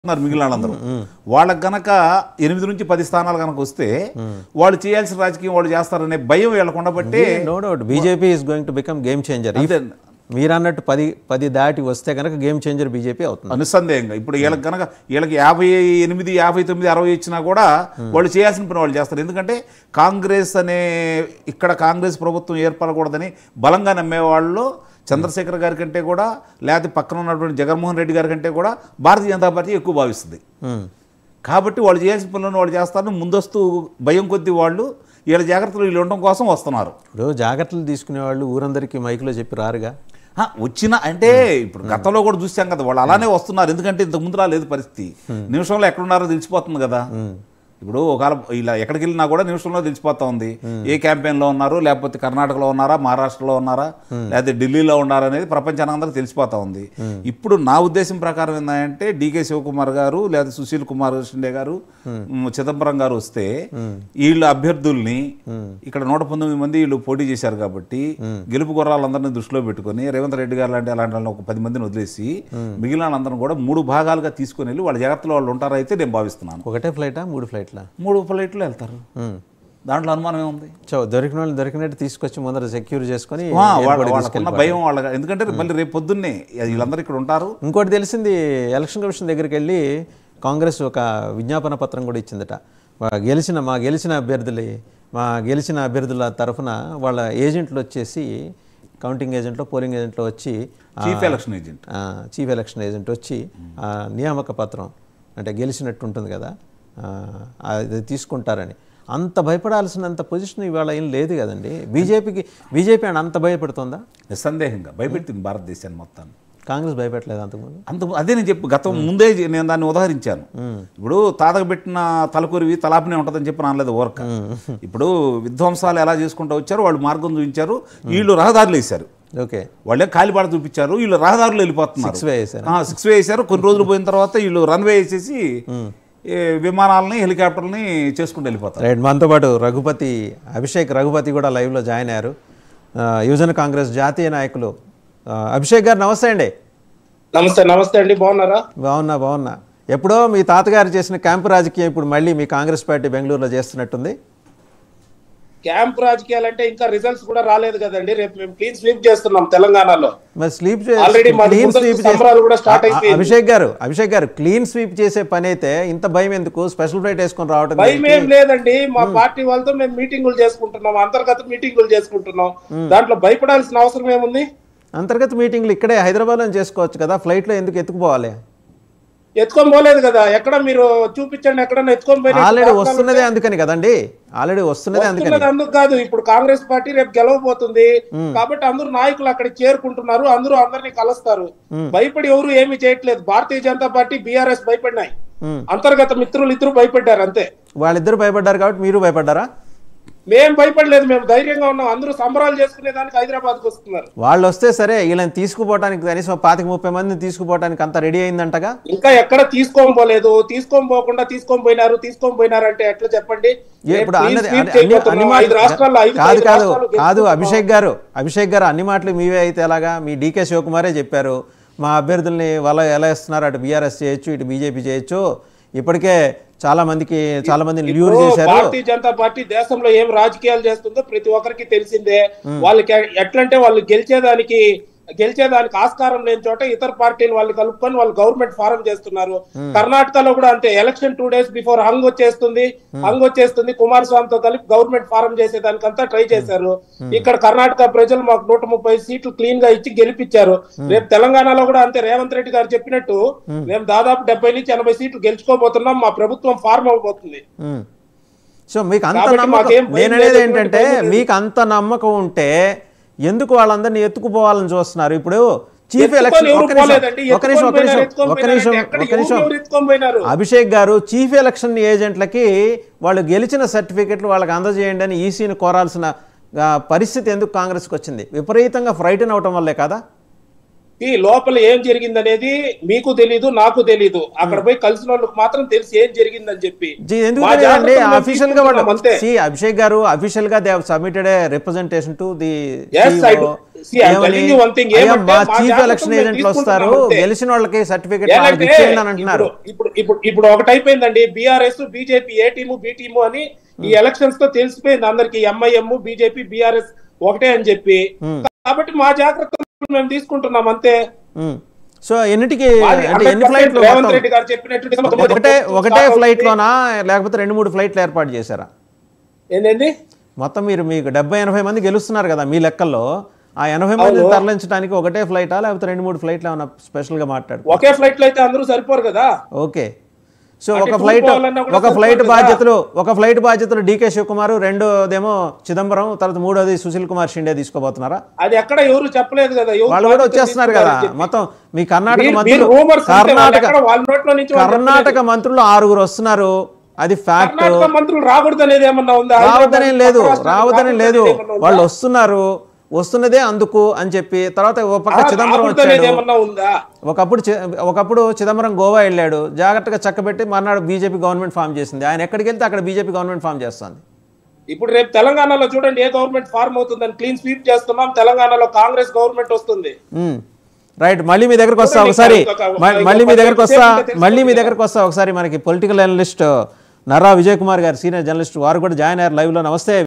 ఉన్నారు మిగిలిన వాళ్ళందరూ వాళ్ళకి గనక ఎనిమిది నుంచి పది స్థానాలు కనుక వస్తే వాళ్ళు చేయాల్సిన రాజకీయం వాళ్ళు చేస్తారనే భయం వీళ్ళకు ఉండబట్టి no doubt BJP is going to become game changer అంతే మీరు అన్నట్టు పది పది దాటి వస్తే కనుక గేమ్ చేంజర్ బీజేపీ అవుతుంది నిస్సందేహంగా ఇప్పుడు వీళ్ళకి గనక వీళ్ళకి యాభై ఎనిమిది యాభై తొమ్మిది అరవై ఇచ్చినా కూడా వాళ్ళు చేయాల్సిన పని వాళ్ళు చేస్తారు ఎందుకంటే కాంగ్రెస్ అనే ఇక్కడ కాంగ్రెస్ ప్రభుత్వం ఏర్పడకూడదని బలంగా నమ్మే వాళ్ళు చంద్రశేఖర్ గారి కంటే కూడా లేకపోతే పక్కన ఉన్నటువంటి జగన్మోహన్ రెడ్డి గారి కంటే కూడా భారతీయ జనతా పార్టీ ఎక్కువ భావిస్తుంది మ్మ్. కాబట్టి వాళ్ళు చేయాల్సిన పనులను వాళ్ళు చేస్తారు ముందస్తు భయం కొద్దీ వాళ్ళు వీళ్ళ జాగ్రత్తలు వీళ్ళు ఉండడం కోసం వస్తున్నారు ఇప్పుడు జాగ్రత్తలు తీసుకునే వాళ్ళు ఊరందరికీ మైకులో చెప్పి రారుగా ఆ, వచ్చిన అంటే ఇప్పుడు గతంలో కూడా చూసాం కదా వాళ్ళు అలానే వస్తున్నారు ఎందుకంటే ఇంతకు ముందు రాలేదు పరిస్థితి నిమిషంలో ఎక్కడున్నారో తెలిసిపోతుంది కదా ఇప్పుడు ఒకవేళ ఇలా ఎక్కడికి వెళ్ళినా కూడా నిమిషంలో తెలిసిపోతా ఉంది ఏ క్యాంపెయిన్లో ఉన్నారు లేకపోతే కర్ణాటకలో ఉన్నారా మహారాష్ట్రలో ఉన్నారా లేకపోతే ఢిల్లీలో ఉన్నారా అనేది ప్రపంచానందరికి తెలిసిపోతా ఉంది ఇప్పుడు నా ఉద్దేశం ప్రకారం ఏంటంటే డీకే శివకుమార్ గారు లేదా సుశీల్ కుమార్ షిండే గారు మ్, చిదంబరం గారు వస్తే వీళ్ళ అభ్యర్థుల్ని ఇక్కడ నూట పంతొమ్మిది మంది వీళ్ళు పోటీ చేశారు కాబట్టి గెలుపు గుర్రాలందరినీ దృష్టిలో పెట్టుకొని రేవంత్ రెడ్డి గారు లాంటి అలాంటి వాళ్ళని ఒక పది మందిని వదిలేసి మిగిలిన వాళ్ళందరిని కూడా మూడు భాగాలుగా తీసుకొని వెళ్ళి వాళ్ళ జాగ్రత్తలో వాళ్ళు ఉంటారైతే నేను భావిస్తున్నాను ఒకటే ఫ్లైటా మూడు ఫ్లైట్లా మూడు ఫ్లైట్లు వెళ్తారు మ్మ్. దాంట్లో అనుమానం ఏముంది సో దొరికిన వాళ్ళు దొరికినట్టు తీసుకొచ్చి ముందర సెక్యూర్ చేసుకొని ఆ, వాళ్ళ- airport వాళ్ళకున్న తీసుకెళ్ళిపోవాలి. భయం వాళ్ళ ఎందుకంటే మళ్ళీ రేపు పొద్దున్నే వీళ్ళందరూ ఇక్కడ ఉంటారు ఇంకోటి తెలిసింది ఎలక్షన్ కమిషన్ దగ్గరికి వెళ్ళి కాంగ్రెస్ ఒక విజ్ఞాపన పత్రం కూడా ఇచ్చిందట వా- గెలిచిన మా గెలిచిన అభ్యర్థులు మా గెలిచిన అభ్యర్థుల తరఫున వాళ్ళ ఏజెంట్లు వచ్చేసి కౌంటింగ్ ఏజెంట్లో పోలింగ్ ఏజెంట్లో వచ్చి ఆ, చీఫ్ ఎలక్షన్ ఏజెంట్ ఆ, చీఫ్ ఎలక్షన్ ఏజెంట్ వచ్చి ఆ నియామక పత్రం అంటే గెలిచినట్టు ఉంటుంది కదా ఆ, అది తీసుకుంటారని అంత భయపడాల్సినంత పొజిషన్ ఇవాళ ఏం లేదు కదండి బీజేపీకి బీజేపీ అని అంత భయపెడుతుందా నిస్సందేహంగా భయపెట్టింది భారతదేశాన్ని మొత్తాన్ని కాంగ్రెస్ భయపెట్టలేదు అంతకుముందు అంత అదే నేను చెప్పు గతం ముందే నేను దాన్ని ఉదాహరించాను ఇప్పుడు తాతకు పెట్టిన తలకొరివి తలాపనే ఉంటుందని చెప్పి అనలేదు ఓర్క ఇప్పుడు విధ్వంసాలు ఎలా చేసుకుంటూ వచ్చారు వాళ్ళు మార్గం చూపించారు వీళ్ళు రహదారులు వేశారు ఓకే వాళ్ళే కాలిబాట చూపించారు వీళ్ళు రహదారులు వెళ్ళిపోతున్నారు Six way వేశారా? సిక్స్ వే వేశారు కొన్ని రోజులు పోయిన తర్వాత వీళ్ళు రన్వే వేసేసి ఈ విమానాలని హెలికాప్టర్ని చేసుకుంటూ వెళ్ళిపోతారు రైట్ మనతో పాటు రఘుపతి అభిషేక్ రఘుపతి కూడా లైవ్లో జాయిన్ అయ్యారు ఆ, యువజన కాంగ్రెస్ జాతీయ నాయకులు ఆ, అభిషేక్ గారు నమస్తే అండి నమస్తే నమస్తే అండి బాగున్నారా బాగున్నా బాగున్నా ఎప్పుడో మీ తాతగారు చేసిన క్యాంపు రాజకీయం ఇప్పుడు మళ్ళీ మీ కాంగ్రెస్ పార్టీ బెంగళూరులో చేస్తున్నట్టుంది క్యాంప్ రాజకీయాలంటే ఇంకా రిజల్ట్స్ కూడా రాలేదు కదండి రేపు మేము క్లీన్ స్వీప్ చేస్తున్నాం తెలంగాణలో మరి స్లీప్ Already మాది క్లీన్ ముందస్తు స్వీప్ సంబరాలు కూడా start అయిపోయింది. అభిషేక్ గారు అభిషేక్ గారు క్లీన్ స్వీప్ చేసే పని అయితే ఇంత భయం ఎందుకు స్పెషల్ ఫ్లైట్ వేసుకొని రావటం భయం దేనికి? ఏం లేదండి మా పార్టీ వాళ్ళతో మేము మీటింగులు చేసుకుంటున్నాం అంతర్గత మీటింగులు చేసుకుంటున్నాం దాంట్లో భయపడాల్సిన అవసరం ఏముంది అంతర్గత మీటింగ్లు ఇక్కడే హైదరాబాద్లో చేసుకోవచ్చు కదా ఫ్లైట్లో ఎందుకు ఎత్తుకుపోవాలి ఎత్తుకొని పోలేదు కదా ఎక్కడ మీరు చూపించండి ఎక్కడన్నా ఎత్తుకొని పోయిన ఆల్రెడీ వస్తున్నదే అందుకని కదండి ఆల్రెడీ వస్తున్నదే అందుకని వస్తున్నది అందుకు కాదు ఇప్పుడు కాంగ్రెస్ పార్టీ రేపు గెలవబోతుంది కాబట్టి అందరూ నాయకులు అక్కడికి చేరుకుంటున్నారు అందరూ అందరినీ కలుస్తారు భయపడి ఎవరు ఏమీ చేయట్లేదు భారతీయ జనతా పార్టీ బీఆర్ఎస్ భయపడినాయి మ్మ్. అంతర్గత మిత్రులు ఇద్దరు భయపడ్డారు అంతే వాళ్ళిద్దరు భయపడ్డారు కాబట్టి మీరు భయపడ్డారా మేం భయపడలేదు మేము ధైర్యంగా ఉన్నాం అందరూ సంబరాలు చేసుకునే దానికి హైదరాబాద్ కు వస్తున్నారు వాళ్ళు వస్తే సరే వీళ్ళని తీసుకుపోవడానికి కనీసం పాతిక ముప్పై మందిని తీసుకుపోవడానికి అంతా రెడీ అయిందంటగా ఇంకా ఎక్కడ తీసుకోని పోలేదు తీసుకొని పోకుండా తీసుకొని పోయినారు తీసుకొని పోయినారు అంటే ఎట్లా చెప్పండి ఏ ఇప్పుడు రేపు అన్నది clean అన్ని- sweep అన్ని చేయబోతున్నాం. అన్ని మాటలు ఐదు రాష్ట్రాల్లో ఐదు కాదు ఐదు కాదు రాష్ట్రాలు కాదు గెలుచుకుంటున్నాం. అభిషేక్ గారు అభిషేక్ గారు అన్ని మాటలు మీవే అయితే ఎలాగా మీ డీకే శివకుమారే చెప్పారు మా అభ్యర్థుల్ని వాళ్ళ ఎలా ఇస్తున్నారు అటు బీఆర్ఎస్ చేయొచ్చు ఇటు బీజేపీ చేయొచ్చు ఇప్పటికే చాలా మందికి చాలా మందిని ల్యూర్ ఇప్పుడు చేశారు భారతీయ జనతా పార్టీ దేశంలో ఏం రాజకీయాలు చేస్తుందో ప్రతి ఒక్కరికి తెలిసిందే వాళ్ళకి ఎట్లంటే వాళ్ళు గెలిచేదానికి గెలిచేదానికి ఆస్కారం లేని చోట ఇతర పార్టీలు వాళ్ళు కలుపుకొని వాళ్ళు గవర్నమెంట్ ఫారం చేస్తున్నారు కర్ణాటకలో కూడా అంతే election two days before hung వచ్చేస్తుంది హంగ్ వచ్చేస్తుంది కుమారస్వామితో కలిపి గవర్నమెంట్ ఫారం చేసేదానికంతా ట్రై చేశారు ఇక్కడ కర్ణాటక ప్రజలు మాకు నూట ముప్పై సీట్లు క్లీన్ గా ఇచ్చి గెలిపించారు రేపు తెలంగాణలో కూడా అంతే రేవంత్ రెడ్డి గారు చెప్పినట్టు మేము దాదాపు డెబ్బై నుంచి ఎనభై సీట్లు గెలుచుకోబోతున్నాం మా ప్రభుత్వం ఫార్మ్ అవబోతుంది ఉమ్. సో మీకు అంత కాబట్టి నమ్మకం మాకేం భయం నేను అనేది లేదు, ఏంటంటే ఎటువంటి భయం మీకు అంత నమ్మకం ఉంటే ఎందుకు వాళ్ళందరినీ ఎత్తుకుపోవాలని చూస్తున్నారు ఇప్పుడు చీఫ్ ఎత్తుకొని ఎలక్షన్ ఎవరు ఒక్క నిమిషం పోలేదండి. ఒక్క నిమిషం ఒక్క ఎత్తుకొని నిమిషం పోయినారు, ఒక్క నిమిషం ఎక్కడ ఒక్క ఎవరు నిమిషం ఎవరు ఎత్తుకొని పోయినారు? అభిషేక్ గారు చీఫ్ ఎలక్షన్ ఏజెంట్లకి వాళ్ళు గెలిచిన సర్టిఫికెట్లు వాళ్ళకి అందజేయండి అని ఈసీని కోరాల్సిన ఆ, పరిస్థితి ఎందుకు కాంగ్రెస్కి వచ్చింది విపరీతంగా ఫ్రైటన్ అవటం వల్లే కదా ఈ లోపల ఏం జరిగింది అనేది మీకు తెలీదు నాకు తెలీదు అక్కడ పోయి కలిసిన వాళ్ళకి మాత్రం తెలిసి ఏం జరిగిందని చెప్పి జీ, ఎందుకు మా తెలియదండి జాగ్రత్తలు మేము అఫీషియల్ గా వాళ్ళు తీసుకుంటున్నాం అంతే సి అభిషేక్ గారు అఫీషియల్ గా they submitted representation to the Yes, I do. See, I'm telling you one thing, ఏమంటే మా మా చీఫ్ జాగ్రత్తలు ఎలక్షన్ మేము ఏజెంట్లు వస్తారు తీసుకుంటున్నాం అంతే. గెలిచిన వాళ్ళకి సర్టిఫికెట్ ఎలాంటి ఇచ్చేయండి అని అంటున్నారు ఇప్పుడు ఇప్పుడు ఇప్పుడు ఇప్పుడు ఒకటి అయిపోయిందండి BRS BJP A team B team అని ఈ ఎలక్షన్స్ తో తెలిసిపోయింది అందరికి ఎంఐఎం బీజేపీ బీఆర్ఎస్ ఒకటే అని చెప్పి కాబట్టి మా జాగ్రత్తలు మేము తీసుకుంటున్నాం అంతే ఉమ్. సో ఎన్నిటికి మాది అంటే ఎన్ని 100% ఫ్లైట్లు రేవంత్ రెడ్డి గారు చెప్పినట్టు ఒకటే ఒకటే ఫ్లైట్ లోనా లేకపోతే రెండు మూడు ఫ్లైట్లు ఏర్పాటు చేశారా ఏంటండి మొత్తం మీరు మీకు డెబ్బై ఎనభై మంది గెలుస్తున్నారు కదా మీ లెక్కల్లో ఆ ఎనభై మంది తరలించడానికి ఒకటే ఫ్లైటా లేకపోతే రెండు మూడు ఫ్లైట్లు ఏమైనా స్పెషల్గా మాట్లాడు ఒకే ఫ్లైట్ లో అయితే అందరూ సరిపోరు కదా ఓకే సో అంటే ఒక టూర్ ఫ్లైట్ పోవాలన్నా కూడా ఒక ఫ్లైట్ సరిపోదు కదా. బాధ్యతలు ఒక ఫ్లైట్ బాధ్యతలు డీకే శివకుమార్ రెండోదేమో చిదంబరం తర్వాత మూడోది సుశీల్ కుమార్ షిండే తీసుకోబోతున్నారా అది ఎక్కడ ఎవరు చెప్పలేదు కదా ఎవరు వాళ్ళు కూడా బాధ్యత వచ్చేస్తున్నారు కదా తీసుకున్నారని చెప్పి. మొత్తం మీ కర్ణాటక మీరు- మంత్రులు మీరు rumors అంతే, వాళ్ళు కర్ణాటక ఎక్కడ వాళ్ళ నోట్లో నుంచి వాళ్ళు కర్ణాటక మంత్రులు ఆరుగురు వస్తున్నారు అది ఫ్యాక్ట్ కర్ణాటక మంత్రులు రాకూడదు అనేది ఏమన్నా ఉందా రావద్దనేం లేదు పక్క రాష్ట్రాలకు రావద్దనేం లేదు రాకూడదు అనేది ఏమన్నా ఉందా? వాళ్ళు వస్తున్నారు వస్తున్నదే అందుకు అని చెప్పి తర్వాత ఒక పక్క ఆ, చిదంబరం రాకూడదు అనేది వచ్చాడు ఏమన్నా ఉందా ఒకప్పుడు చి- ఒకప్పుడు చిదంబరం గోవా వెళ్ళాడు జాగ్రత్తగా చక్కబెట్టి మర్నాడు బీజేపీ గవర్నమెంట్ ఫామ్ చేసింది ఆయన ఎక్కడికి వెళ్తే అక్కడ బీజేపీ గవర్నమెంట్ ఫామ్ చేస్తుంది ఇప్పుడు రేపు తెలంగాణలో చూడండి ఏ గవర్నమెంట్ ఫార్మ్ అవుతుందని క్లీన్ స్వీప్ చేస్తున్నాం తెలంగాణలో కాంగ్రెస్ గవర్నమెంట్ వస్తుంది మ్మ్. రైట్ మళ్ళీ మీ దగ్గరకు వస్తా చూడండి, ఒకసారి ఇంకా ఒక- మ- ఇంకా మళ్ళీ మీ పది దగ్గరకు వస్తా నిమిషాలు ఇంకా మళ్ళీ మీ తెలుసుకోవాలి దగ్గరకు వస్తా ఒకసారి మనకి పొలిటికల్ అనలిస్ట్ నర్రా విజయ్ కుమార్ గారు సీనియర్ జర్నలిస్ట్ వారు కూడా జాయిన్ అయ్యారు లైవ్లో నమస్తే